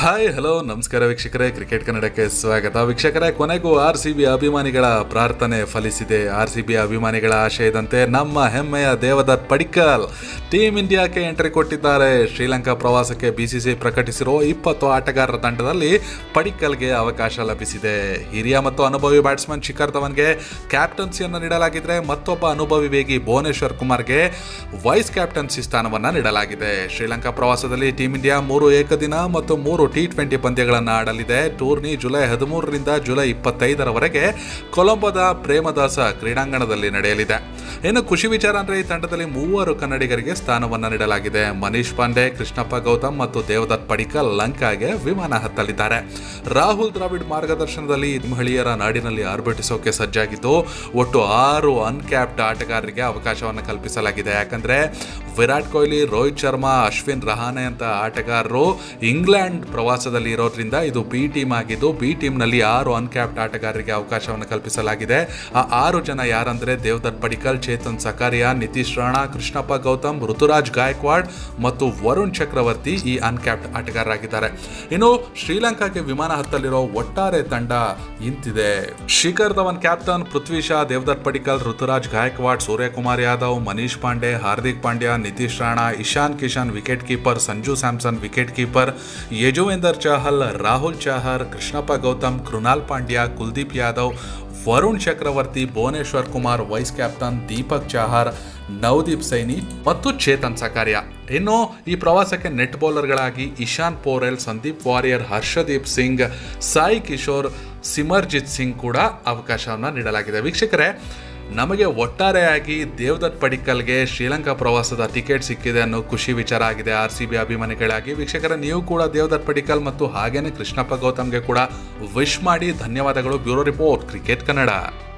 hi hello ನಮಸ್ಕಾರ ವೀಕ್ಷಕರೇ cricket ಕನ್ನಡಕ್ಕೆ ಸ್ವಾಗತ ವೀಕ್ಷಕರೇ ಕೊನೆಗೂ ಆರ್ ಸಿ ಬಿ ಅಭಿಮಾನಿಗಳ ಪ್ರಾರ್ಥನೆ ಫಲಿಸಿದೆ ಆರ್ ಸಿ ಬಿ ಅಭಿಮಾನಿಗಳ ಆಶಯದಂತೆ ನಮ್ಮ ಹೆಮ್ಮೆಯ ದೇವದತ್ ಪಡಿಕ್ಕಲ್ ಟೀಮ್ ಇಂಡಿಯಾಕ್ಕೆ ಎಂಟ್ರಿ ಕೊಟ್ಟಿದ್ದಾರೆ ಶ್ರೀಲಂಕಾ ಪ್ರವಾಸಕ್ಕೆ ಬಿಸಿಸಿ ಪ್ರಕಟಿಸಿರುವ ಇಪ್ಪತ್ತು ಆಟಗಾರರ ತಂಡದಲ್ಲಿ ಪಡಿಕ್ಕಲ್ಗೆ ಅವಕಾಶ ಲಭಿಸಿದೆ ಹಿರಿಯ ಮತ್ತು ಅನುಭವಿ ಬ್ಯಾಟ್ಸ್ಮನ್ ಶಿಖರ್ ಧವನ್ಗೆ ಕ್ಯಾಪ್ಟನ್ಸಿಯನ್ನು ನೀಡಲಾಗಿದ್ರೆ ಮತ್ತೊಬ್ಬ ಅನುಭವಿ ವೇಗಿ ಭುವನೇಶ್ವರ್ ಕುಮಾರ್ಗೆ ವೈಸ್ ಕ್ಯಾಪ್ಟನ್ಸಿ ಸ್ಥಾನವನ್ನು ನೀಡಲಾಗಿದೆ ಶ್ರೀಲಂಕಾ ಪ್ರವಾಸದಲ್ಲಿ ಟೀಮ್ ಇಂಡಿಯಾ ಮೂರು ಏಕದಿನ ಮತ್ತು ಮೂರು ಟಿ ಟ್ವೆಂಟಿ ಪಂದ್ಯಗಳನ್ನು ಆಡಲಿದೆ ಟೂರ್ನಿ ಜುಲೈ ಹದಿಮೂರರಿಂದ ಜುಲೈ ಇಪ್ಪತ್ತೈದರವರೆಗೆ ಕೊಲಂಬೋದ ಪ್ರೇಮದಾಸ ಕ್ರೀಡಾಂಗಣದಲ್ಲಿ ನಡೆಯಲಿದೆ ಇನ್ನು ಖುಷಿ ವಿಚಾರ ಅಂದ್ರೆ ಈ ತಂಡದಲ್ಲಿ ಮೂವರು ಕನ್ನಡಿಗರಿಗೆ ಸ್ಥಾನವನ್ನು ನೀಡಲಾಗಿದೆ ಮನೀಶ್ ಪಾಂಡೆ ಕೃಷ್ಣಪ್ಪ ಗೌತಮ್ ಮತ್ತು ದೇವದತ್ ಪಡಿಕಲ್ ಲಂಕಾಗೆ ವಿಮಾನ ಹತ್ತಲಿದ್ದಾರೆ ರಾಹುಲ್ ದ್ರಾವಿಡ್ ಮಾರ್ಗದರ್ಶನದಲ್ಲಿ ಈ ಮಹಿಳೆಯರ ನಾಡಿನಲ್ಲಿ ಆರ್ಭಟಿಸೋಕೆ ಸಜ್ಜಾಗಿದ್ದು ಒಟ್ಟು ಆರು ಅನ್ಕ್ಯಾಪ್ಡ್ ಆಟಗಾರರಿಗೆ ಅವಕಾಶವನ್ನು ಕಲ್ಪಿಸಲಾಗಿದೆ ಯಾಕಂದ್ರೆ ವಿರಾಟ್ ಕೊಹ್ಲಿ ರೋಹಿತ್ ಶರ್ಮಾ ಅಶ್ವಿನ್ ರಹಾನೆ ಅಂತ ಆಟಗಾರರು ಇಂಗ್ಲೆಂಡ್ ಪ್ರವಾಸದಲ್ಲಿ ಇರೋದ್ರಿಂದ ಇದು ಬಿ ಟೀಮ್ ಆಗಿದ್ದು ಬಿ ಟೀಮ್ನಲ್ಲಿ ಆರು ಅನ್ಕ್ಯಾಪ್ಡ್ ಆಟಗಾರರಿಗೆ ಅವಕಾಶವನ್ನು ಕಲ್ಪಿಸಲಾಗಿದೆ ಆ ಆರು ಜನ ಯಾರಂದ್ರೆ ದೇವದತ್ ಪಡಿಕಲ್ ಚೇತನ್ ಸಕಾರಿಯಾ ನಿತೀಶ್ ರಾಣಾ ಕೃಷ್ಣಪ್ಪ ಗೌತಮ್ ಋತುರಾಜ್ ಗಾಯಕ್ವಾಡ್ ಮತ್ತು ವರುಣ್ ಚಕ್ರವರ್ತಿ ಈ ಅನ್ಕ್ಯಾಪ್ಡ್ ಆಟಗಾರರಾಗಿದ್ದಾರೆ ಇನ್ನು ಶ್ರೀಲಂಕಾಗೆ ವಿಮಾನ ಹತ್ತಲಿರೋ ಒಟ್ಟಾರೆ ತಂಡ ಇಂತಿದೆ Shikhar Dhawan captain Prithvi Shaw Devdutt Padikkal Ruturaj Gaikwad Suryakumar Yadav Manish Pandey Hardik Pandya Nitish Rana Ishan Kishan wicket keeper Sanju Samson wicket keeper Yuzvendra Chahal Rahul Chahar Krishnappa Gowtham Krunal Pandya Kuldeep Yadav Varun Chakravarthy Bhuvneshwar Kumar vice captain Deepak Chahar Navdeep Saini ಮತ್ತು ಚೇತನ್ ಸಕಾರಿಯಾ ಇನ್ನು ಈ ಪ್ರವಾಸಕ್ಕೆ ನೆಟ್ ಬೌಲರ್ಗಳಾಗಿ ಇಶಾನ್ ಪೋರೆಲ್ ಸಂದೀಪ್ ವಾರಿಯರ್ ಹರ್ಷದೀಪ್ ಸಿಂಗ್ ಸಾಯಿ ಕಿಶೋರ್ ಸಿಮರ್ಜಿತ್ ಸಿಂಗ್ ಕೂಡ ಅವಕಾಶವನ್ನು ನೀಡಲಾಗಿದೆ ವೀಕ್ಷಕರೇ ನಮಗೆ ಒಟ್ಟಾರೆಯಾಗಿ ದೇವದತ್ ಪಡಿಕ್ಕಲ್ಗೆ ಶ್ರೀಲಂಕಾ ಪ್ರವಾಸದ ಟಿಕೆಟ್ ಸಿಕ್ಕಿದೆ ಅನ್ನೋ ಖುಷಿ ವಿಚಾರ ಆಗಿದೆ ಆರ್ ಸಿ ಬಿ ಅಭಿಮಾನಿಗಳಾಗಿ ವೀಕ್ಷಕರ ನೀವು ಕೂಡ ದೇವದತ್ ಪಡಿಕ್ಕಲ್ ಮತ್ತು ಹಾಗೇನೆ ಕೃಷ್ಣಪ್ಪ ಗೌತಮ್ಗೆ ಕೂಡ ವಿಶ್ ಮಾಡಿ ಧನ್ಯವಾದಗಳು ಬ್ಯೂರೋ ರಿಪೋರ್ಟ್ ಕ್ರಿಕೆಟ್ ಕನ್ನಡ